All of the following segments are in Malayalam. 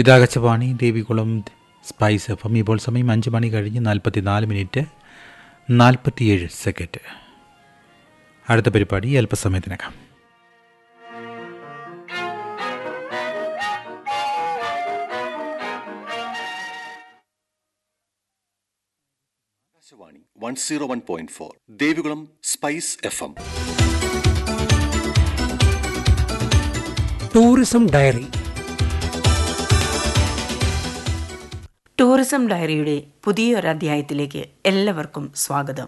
ഇതാകച്ചവാണി ദേവികുളം സ്പൈസ് എഫ് എം ഇപ്പോൾ സമയം അഞ്ച് മണി കഴിഞ്ഞ് നാൽപ്പത്തി നാല് മിനിറ്റ് നാൽപ്പത്തിയേഴ് സെക്കൻഡ് അടുത്ത പരിപാടി അല്പസമയത്തിനകം Akashvani one zero one point four Devikulam spice F M tourism diary tourism ഡയറിയുടെ പുതിയൊരു അധ്യായത്തിലേക്ക് എല്ലാവർക്കും സ്വാഗതം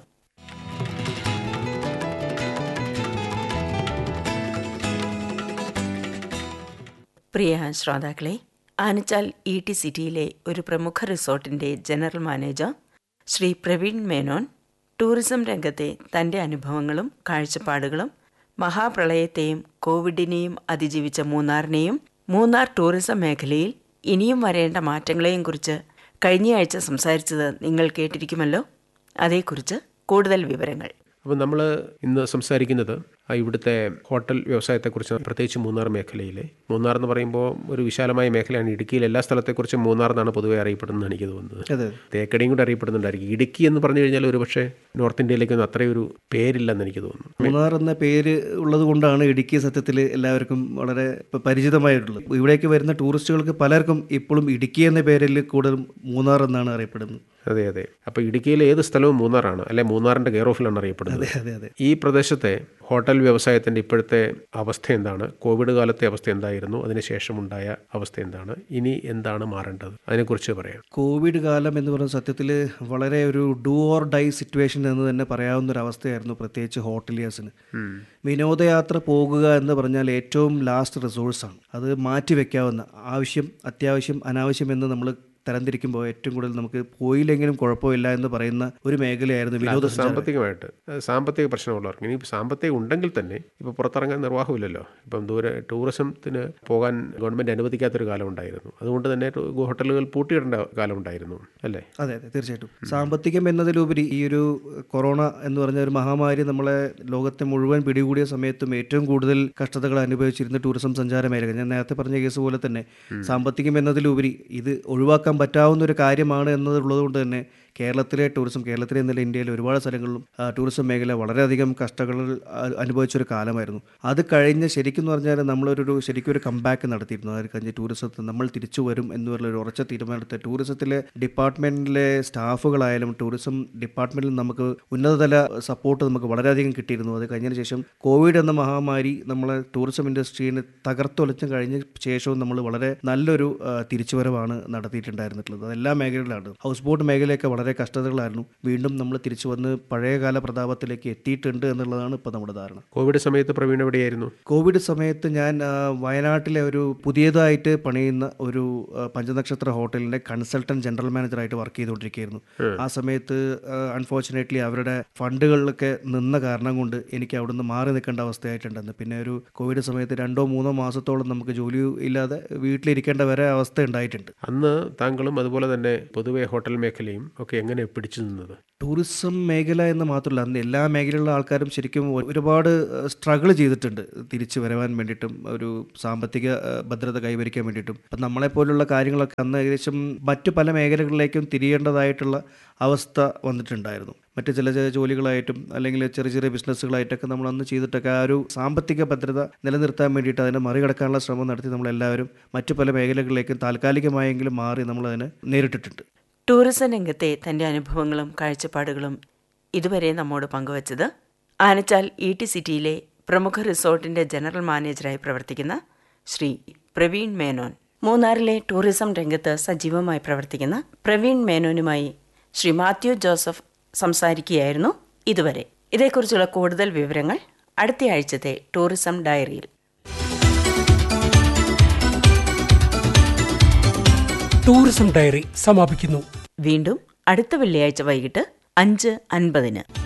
പ്രിയ ശ്രോതാക്കളെ ആനച്ചാൽ ഇ ടി സിറ്റിയിലെ ഒരു പ്രമുഖ റിസോർട്ടിന്റെ general manager Shri Praveen Menon tourism രംഗത്തെ തന്റെ അനുഭവങ്ങളും കാഴ്ചപ്പാടുകളും മഹാപ്രളയത്തെയും കോവിഡിനെയും അതിജീവിച്ച മൂന്നാറിനെയും മൂന്നാർ ടൂറിസം മേഖലയിൽ ഇനിയും വരേണ്ട മാറ്റങ്ങളെയും കുറിച്ച് കഴിഞ്ഞയാഴ്ച സംസാരിച്ചത് നിങ്ങൾ കേട്ടിരിക്കുമല്ലോ അതേക്കുറിച്ച് കൂടുതൽ വിവരങ്ങൾ അപ്പോൾ നമ്മൾ ഇന്ന് സംസാരിക്കുന്നത് ആ ഇവിടുത്തെ ഹോട്ടൽ വ്യവസായത്തെക്കുറിച്ച് പ്രത്യേകിച്ച് മൂന്നാർ മേഖലയിലെ മൂന്നാർ എന്ന് പറയുമ്പോൾ ഒരു വിശാലമായ മേഖലയാണ് ഇടുക്കിയിൽ എല്ലാ സ്ഥലത്തെക്കുറിച്ചും മൂന്നാർ എന്നാണ് പൊതുവെ അറിയപ്പെടുന്നത് എനിക്ക് തോന്നുന്നത് അതെ തേക്കടിയും കൂടെ അറിയപ്പെടുന്നുണ്ടായിരിക്കും ഇടുക്കി എന്ന് പറഞ്ഞു കഴിഞ്ഞാൽ ഒരു പക്ഷേ നോർത്ത് ഇന്ത്യയിലേക്കൊന്നും അത്രയൊരു പേരില്ലെന്ന് എനിക്ക് തോന്നുന്നു മൂന്നാർ എന്ന പേര് ഉള്ളത് കൊണ്ടാണ് ഇടുക്കി സത്യത്തിൽ എല്ലാവർക്കും വളരെ ഇപ്പം പരിചിതമായിട്ടുള്ളത് ഇവിടേക്ക് വരുന്ന ടൂറിസ്റ്റുകൾക്ക് പലർക്കും ഇപ്പോഴും ഇടുക്കി എന്ന പേരിൽ കൂടുതലും മൂന്നാർ എന്നാണ് അറിയപ്പെടുന്നത് അതെ അതെ അപ്പോൾ ഇടുക്കിയിലെ ഏത് സ്ഥലവും മൂന്നാറാണ് അല്ലെ മൂന്നാറിൻ്റെ കെയർ ഓഫിലാണ് അറിയപ്പെടുന്നത് അതെ അതെ ഈ പ്രദേശത്തെ ഹോട്ടൽ വ്യവസായത്തിൻ്റെ ഇപ്പോഴത്തെ അവസ്ഥ എന്താണ് കോവിഡ് കാലത്തെ അവസ്ഥ എന്തായിരുന്നു അതിനുശേഷം ഉണ്ടായ അവസ്ഥ എന്താണ് ഇനി എന്താണ് മാറേണ്ടത് അതിനെക്കുറിച്ച് പറയാം കോവിഡ് കാലം എന്ന് പറയുന്ന സത്യത്തിൽ വളരെ ഒരു ഡു ഓർ ഡൈ സിറ്റുവേഷൻ എന്ന് തന്നെ പറയാവുന്ന ഒരു അവസ്ഥയായിരുന്നു പ്രത്യേകിച്ച് ഹോട്ടലിയേഴ്സിന് വിനോദയാത്ര പോകുക എന്ന് പറഞ്ഞാൽ ഏറ്റവും ലാസ്റ്റ് റിസോഴ്സാണ് അത് മാറ്റി വെക്കാവുന്ന ആവശ്യം അത്യാവശ്യം അനാവശ്യം എന്ന് നമ്മൾ തരംതിരിക്കുമ്പോൾ ഏറ്റവും കൂടുതൽ നമുക്ക് പോയില്ലെങ്കിലും കുഴപ്പമില്ല എന്ന് പറയുന്ന ഒരു മേഖലയായിരുന്നു അത് വിനോദസഞ്ചാരം സാമ്പത്തികമായിട്ട് അത് സാമ്പത്തിക പ്രശ്നമുള്ളവർക്ക് ഇനി സാമ്പത്തികം ഉണ്ടെങ്കിൽ തന്നെ ഇപ്പോൾ പുറത്തിറങ്ങാൻ നിർവാഹമില്ലല്ലോ ഇപ്പം ദൂരെ ടൂറിസത്തിന് പോകാൻ ഗവൺമെൻറ് അനുവദിക്കാത്തൊരു കാലം ഉണ്ടായിരുന്നു അതുകൊണ്ട് തന്നെ ടു- ഹോട്ടലുകൾ പൂട്ടിയിടേണ്ട കാലം ഉണ്ടായിരുന്നു അല്ലേ അതെ അതെ തീർച്ചയായിട്ടും സാമ്പത്തികം എന്നതിലുപരി ഈ ഒരു കൊറോണ എന്ന് പറഞ്ഞ ഒരു മഹാമാരി നമ്മളെ ലോകത്തെ മുഴുവൻ പിടികൂടിയ സമയത്തും ഏറ്റവും കൂടുതൽ കഷ്ടതകൾ അനുഭവിച്ചിരുന്ന ടൂറിസം സഞ്ചാര മേഖല ഞാൻ നേരത്തെ പറഞ്ഞ കേസ് പോലെ തന്നെ സാമ്പത്തികം എന്നതിലുപരി ഇത് ഒഴിവാക്കാൻ പറ്റാവുന്ന ഒരു കാര്യമാണ് എന്നതുള്ളത് കൊണ്ട് തന്നെ കേരളത്തിലെ ടൂറിസം കേരളത്തിലെ എന്നല്ല ഇന്ത്യയിലെ ഒരുപാട് സ്ഥലങ്ങളിലും ആ, ടൂറിസം മേഖല വളരെയധികം കഷ്ടങ്ങൾ ആ- അനുഭവിച്ചൊരു കാലമായിരുന്നു അത് കഴിഞ്ഞ് ശരിക്കും എന്ന് പറഞ്ഞാൽ നമ്മളൊരു ശരിക്കും ഒരു കംബാക്ക് നടത്തിയിരുന്നു അത് കഴിഞ്ഞ് ടൂറിസത്തിൽ നമ്മൾ തിരിച്ചു വരും എന്ന് പറഞ്ഞ ഒരു ഉറച്ച തീരുമാനത്തെ ടൂറിസത്തിലെ ഡിപ്പാർട്ട്മെൻറ്റിലെ സ്റ്റാഫുകളായാലും ടൂറിസം ഡിപ്പാർട്ട്മെൻറ്റിൽ നമുക്ക് ഉന്നതതല സപ്പോർട്ട് നമുക്ക് വളരെയധികം കിട്ടിയിരുന്നു അത് കഴിഞ്ഞതിന് ശേഷം കോവിഡ് എന്ന മഹാമാരി നമ്മളെ ടൂറിസം ഇൻഡസ്ട്രീനെ തകർത്തൊലച്ചും കഴിഞ്ഞ ശേഷവും നമ്മൾ വളരെ നല്ലൊരു ആ, തിരിച്ചുവരവാണ് നടത്തിയിട്ടുണ്ടായിരുന്നിട്ടുള്ളത് അത് എല്ലാ മേഖലകളിലാണ് ഹൗസ് ബോട്ട് മേഖലയൊക്കെ വളരെ കഷ്ടതകളായിരുന്നു വീണ്ടും നമ്മൾ തിരിച്ചു വന്ന് പഴയകാല പ്രതാപത്തിലേക്ക് എത്തിയിട്ടുണ്ട് എന്നുള്ളതാണ് ഇപ്പോൾ നമ്മുടെ ധാരണ കോവിഡ് സമയത്ത് പ്രവീൺ എവിടെയായിരുന്നു കോവിഡ് സമയത്ത് ഞാൻ ആ, വയനാട്ടിലെ ഒരു പുതിയതായിട്ട് പണിയുന്ന ഒരു ആ, പഞ്ചനക്ഷത്ര ഹോട്ടലിന്റെ കൺസൾട്ടന്റ് ജനറൽ മാനേജറായിട്ട് വർക്ക് ചെയ്തുകൊണ്ടിരിക്കുകയായിരുന്നു ആ സമയത്ത് അൺഫോർച്ചുനേറ്റ്ലി അവരുടെ ഫണ്ടുകളിലൊക്കെ നിന്ന കാരണം കൊണ്ട് എനിക്ക് അവിടുന്ന് മാറി നിൽക്കേണ്ട അവസ്ഥയായിട്ടുണ്ടെന്ന് പിന്നെ ഒരു കോവിഡ് സമയത്ത് രണ്ടോ മൂന്നോ മാസത്തോളം നമുക്ക് ജോലി ഇല്ലാതെ വീട്ടിലിരിക്കേണ്ട വരെ അവസ്ഥ ഉണ്ടായിട്ടുണ്ട് അന്ന് താങ്കളും അതുപോലെ തന്നെ പൊതുവെ ഹോട്ടൽ മേഖലയും ഒക്കെ എങ്ങനെ പിടിച്ചു നിന്നത് ടൂറിസം മേഖല എന്ന് മാത്രമല്ല അന്ന് എല്ലാ മേഖലയിലുള്ള ആൾക്കാരും ശരിക്കും ഒരു- ഒരുപാട് സ്ട്രഗിൾ ചെയ്തിട്ടുണ്ട് തിരിച്ചു വരവാൻ വേണ്ടിയിട്ടും ഒരു സാമ്പത്തിക ഏഹ്, ഭദ്രത കൈവരിക്കാൻ വേണ്ടിയിട്ടും അപ്പം നമ്മളെപ്പോലുള്ള കാര്യങ്ങളൊക്കെ അന്ന് ഏകദേശം മറ്റു പല മേഖലകളിലേക്കും തിരിയേണ്ടതായിട്ടുള്ള അവസ്ഥ വന്നിട്ടുണ്ടായിരുന്നു മറ്റ് ചില ചില ജോലികളായിട്ടും അല്ലെങ്കിൽ ചെറിയ ചെറിയ ബിസിനസ്സുകളായിട്ടൊക്കെ നമ്മൾ അന്ന് ചെയ്തിട്ടൊക്കെ ആ ഒരു സാമ്പത്തിക ഭദ്രത നിലനിർത്താൻ വേണ്ടിയിട്ട് അതിനെ മറികടക്കാനുള്ള ശ്രമം നടത്തി നമ്മളെല്ലാവരും മറ്റു പല മേഖലകളിലേക്കും താൽക്കാലികമായെങ്കിലും മാറി നമ്മളതിനെ നേരിട്ടിട്ടുണ്ട് ടൂറിസം രംഗത്തെ തന്റെ അനുഭവങ്ങളും കാഴ്ചപ്പാടുകളും ഇതുവരെ നമ്മോട് പങ്കുവച്ചത് ആനച്ചാൽ ഇ ടി സിറ്റിയിലെ പ്രമുഖ റിസോർട്ടിന്റെ ജനറൽ മാനേജറായി പ്രവർത്തിക്കുന്ന ശ്രീ പ്രവീൺ മേനോൻ മൂന്നാറിലെ ടൂറിസം രംഗത്ത് സജീവമായി പ്രവർത്തിക്കുന്ന പ്രവീൺ മേനോനുമായി ശ്രീ മാത്യു ജോസഫ് സംസാരിക്കുകയായിരുന്നു ഇതുവരെ ഇതേക്കുറിച്ചുള്ള കൂടുതൽ വിവരങ്ങൾ അടുത്ത ആഴ്ചത്തെ ടൂറിസം ഡയറിയിൽ ടൂറിസം ഡയറി സമാപിക്കുന്നു വീണ്ടും അടുത്ത വെള്ളിയാഴ്ച വൈകിട്ട് അഞ്ച് അൻപതിന്